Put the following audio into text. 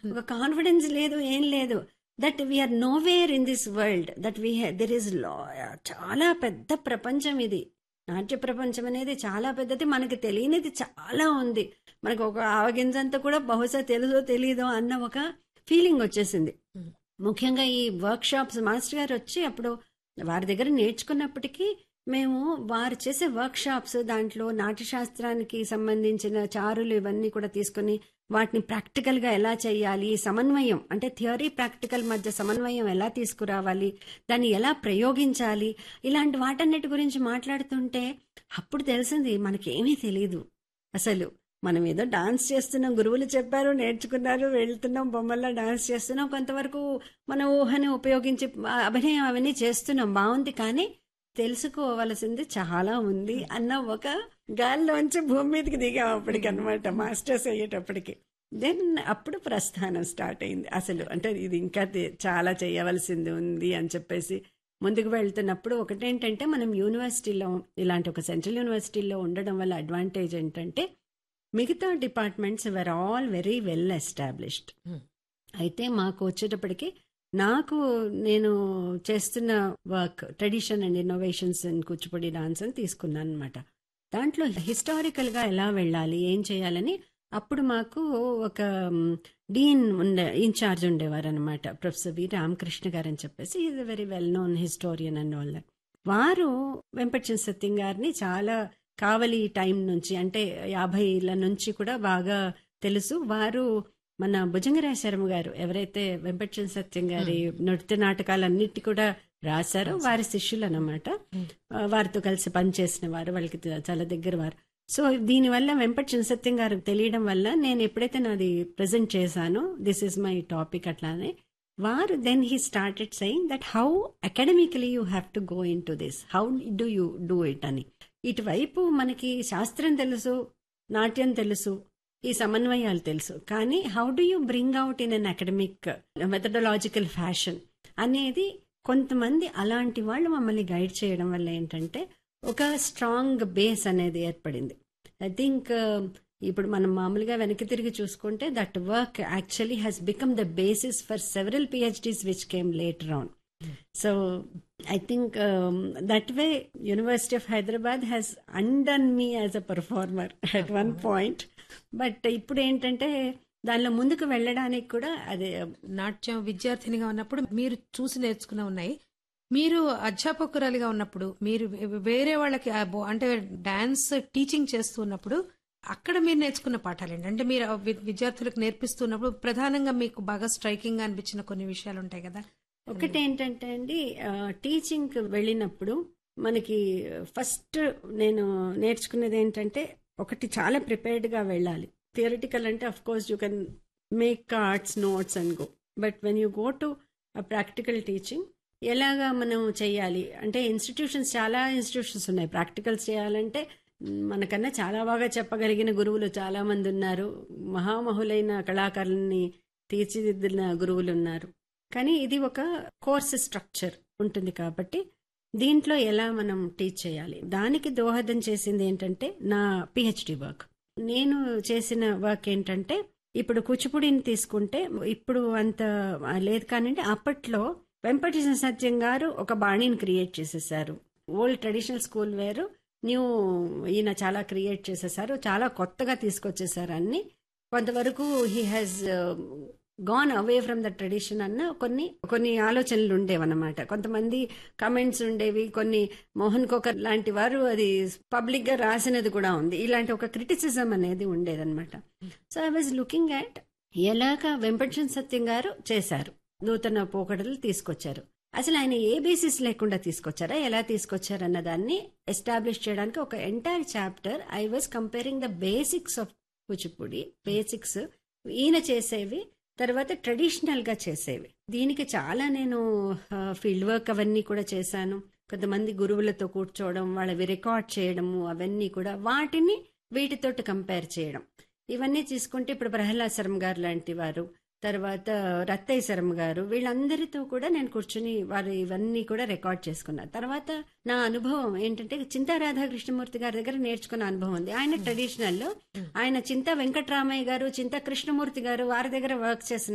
ఒక కాన్ఫిడెన్స్ లేదు ఏం లేదు that we are nowhere in this world that we there is చాలా పెద్ద ప్రపంచం ఇది నాట్య ప్రపంచం అనేది చాలా పెద్దది మనకి తెలియనిది చాలా ఉంది మనకు ఒక ఆవగింజంతా కూడా బహుశా తెలుసో తెలీదో అన్న ఒక ఫీలింగ్ వచ్చేసింది Hmm. ముఖ్యంగా ఈ వర్క్ షాప్స్ మాస్టర్ గారు వచ్చి అప్పుడు వారి దగ్గర నేర్చుకున్నప్పటికీ మేము వారు చేసే వర్క్ షాప్స్ దాంట్లో నాట్యశాస్త్రానికి సంబంధించిన చారులు ఇవన్నీ కూడా తీసుకుని వాటిని ప్రాక్టికల్ గా ఎలా చేయాలి సమన్వయం అంటే థియరీ ప్రాక్టికల్ మధ్య సమన్వయం ఎలా తీసుకురావాలి దాన్ని ఎలా ప్రయోగించాలి ఇలాంటి వాటన్నిటి గురించి మాట్లాడుతుంటే అప్పుడు తెలిసింది మనకేమీ తెలియదు అసలు మనం ఏదో డాన్స్ చేస్తున్నాం గురువులు చెప్పారు నేర్చుకున్నారు వెళ్తున్నాం బొమ్మల్లో డాన్స్ చేస్తున్నాం కొంతవరకు మన ఊహని ఉపయోగించి ఆ, అభినయం అవన్నీ చేస్తున్నాం బాగుంది కానీ తెలుసుకోవలసింది చాలా ఉంది అన్న ఒక గాల్లోంచి భూమి మీదకి దిగాం అప్పటికి అనమాట మాస్టర్స్ అయ్యేటప్పటికి దెన్ అప్పుడు ప్రస్థానం స్టార్ట్ అయింది అసలు అంటే ఇది ఇంకా తే- చాలా చేయవలసింది ఉంది అని చెప్పేసి ముందుకు వెళ్తున్నప్పుడు ఒకటేంటంటే మనం యూనివర్సిటీలో ఇలాంటి ఒక సెంట్రల్ యూనివర్సిటీలో ఉండడం వల్ల అడ్వాంటేజ్ ఏంటంటే మిగతా departments were all very well established Hmm. అయితే మాకు వచ్చేటప్పటికి నాకు నేను చేస్తున్న work tradition and innovations in Kuchipudi dance అని తీసుకున్నాను అనమాట దాంట్లో హిస్టారికల్ గా ఎలా వెళ్ళాలి ఏం చేయాలని అప్పుడు మాకు ఒక డీన్ ఉండే ఇన్ఛార్జ్ ఉండేవారు అనమాట ప్రొఫెసర్ వి రామకృష్ణ గారు అని చెప్పేసి is very well known historian and all that వారు వెంపటిచంద్ర సత్యం గారిని చాలా కావలి టైం నుంచి అంటే యాభైల నుంచి కూడా బాగా తెలుసు వారు మన భుజంగరాజ శర్మ గారు ఎవరైతే వెంపటిచంద్ర సత్యం గారి నృత్య నాటకాలన్నిటి కూడా రాశారో వారి శిష్యులు అనమాట వారితో కలిసి పనిచేసిన వారు వాళ్ళకి త- చాలా దగ్గర వారు సో దీనివల్ల వెంపటి చిన్నసత్యం గారికి తెలియడం వల్ల నేను ఎప్పుడైతే నాది ప్రజెంట్ చేశానో దిస్ ఇస్ మై టాపిక్ అట్లానే వారు then he started saying that how academically you have to go into this how do you do it అని ఇటువైపు మనకి శాస్త్రం తెలుసు నాట్యం తెలుసు ఈ సమన్వయాలు తెలుసు కానీ how do you bring out in an academic methodological fashion అనేది కొంతమంది అలాంటి వాళ్ళు మమ్మల్ని గైడ్ చేయడం వల్ల ఏంటంటే ఒక స్ట్రాంగ్ బేస్ అనేది ఏర్పడింది ఐ థింక్ ఇప్పుడు మనం మామూలుగా వెనక్కి తిరిగి చూసుకుంటే that work actually has become the basis for several PhDs which came later on so I think that way university of Hyderabad has handed me as a performer at one point but ఇప్పుడు ఏంటంటే దానిలో ముందుకు వెళ్ళడానికి కూడా అదే నాట్యం విద్యార్థినిగా ఉన్నప్పుడు మీరు చూసి నేర్చుకున్న ఉన్నాయి మీరు అధ్యాపకురాలిగా ఉన్నప్పుడు మీరు వే- వేరే వాళ్ళకి ఆ బో- అంటే డాన్స్ టీచింగ్ చేస్తున్నప్పుడు అక్కడ మీరు నేర్చుకున్న పాఠాలేంటి అంటే మీరు ఆ వి- విద్యార్థులకు నేర్పిస్తున్నప్పుడు ప్రధానంగా మీకు బాగా స్ట్రైకింగ్ గా అనిపించిన కొన్ని విషయాలు ఉంటాయి కదా ఒకటి ఏంటంటే అండి టీచింగ్ వెళ్ళినప్పుడు మనకి ఫస్ట్ నేను నేర్చుకునేది ఏంటంటే ఒకటి చాలా ప్రిపేర్డ్ గా వెళ్ళాలి థియరిటికల్ అంటే of course you can make cards notes and go but when you go to practical teaching ఎలాగా మనం చేయాలి అంటే ఇన్స్టిట్యూషన్స్ చాలా ఇన్స్టిట్యూషన్స్ ఉన్నాయి ప్రాక్టికల్స్ చేయాలంటే మ్, మనకన్నా చాలా బాగా చెప్పగలిగిన గురువులు చాలా మంది ఉన్నారు మహామహులైన కళాకారుల్ని తీర్చిదిద్దిన గురువులు ఉన్నారు కానీ ఇది ఒక కోర్స్ స్ట్రక్చర్ ఉంటుంది కాబట్టి దీంట్లో ఎలా మనం టీచ్ చేయాలి దానికి దోహదం చేసింది ఏంటంటే నా పిహెచ్డి వర్క్ నేను చేసిన వర్క్ ఏంటంటే ఇప్పుడు కూచిపూడిని తీసుకుంటే ఇప్పుడు అంత లేదు కానీ అప్పట్లో వెంపటి సత్యం గారు ఒక బాణిని క్రియేట్ చేసేసారు ఓల్డ్ ట్రెడిషనల్ స్కూల్ వేరు న్యూ ఈయన చాలా క్రియేట్ చేసేసారు చాలా కొత్తగా తీసుకొచ్చేసారు అన్ని కొంతవరకు he has gone away from the tradition అన్న కొన్ని కొన్ని ఆలోచనలు ఉండేవన్నమాట కొంతమంది కమెంట్స్ ఉండేవి కొన్ని మోహన్ కోకర్ లాంటి వారు అది పబ్లిక్ గా రాసినది కూడా ఉంది ఇలాంటి ఒక క్రిటిసిజం అనేది ఉండేదన్నమాట so I was looking at ఎలాగా వెంపటిషన్ సత్యం గారు చేశారు నూతన పోకడలు తీసుకొచ్చారు అసలు ఆయన ఏ బేసిస్ లేకుండా తీసుకొచ్చారా ఎలా తీసుకొచ్చారు అన్న దాన్ని ఎస్టాబ్లిష్ చేయడానికి ఒక entire chapter I was comparing the basics of Kuchipudi basics ఈయన చేసేవి తర్వాత ట్రెడిషనల్ గా చేసేవి దీనికి చాలా నేను ఫీల్డ్ వర్క్ అవన్నీ కూడా చేశాను కొంతమంది గురువులతో కూర్చోవడం వాళ్ళవి రికార్డ్ చేయడము అవన్నీ కూడా వాటిని వీటితోటి కంపేర్ చేయడం ఇవన్నీ తీసుకుంటే ఇప్పుడు ప్రహ్లాద్ శర్మ గారు లాంటి వారు తర్వాత రత్తయ్య శర్మ గారు వీళ్ళందరితో కూడా నేను కూర్చుని వారు ఇవన్నీ కూడా రికార్డ్ చేసుకున్నాను తర్వాత నా అనుభవం ఏంటంటే చింతా రాధాకృష్ణమూర్తి గారి దగ్గర నేర్చుకున్న అనుభవం ఉంది ఆయన ట్రెడిషనల్ లో ఆయన చింతా వెంకట్రామయ్య గారు చింతా కృష్ణమూర్తి గారు వారి దగ్గర వర్క్ చేసిన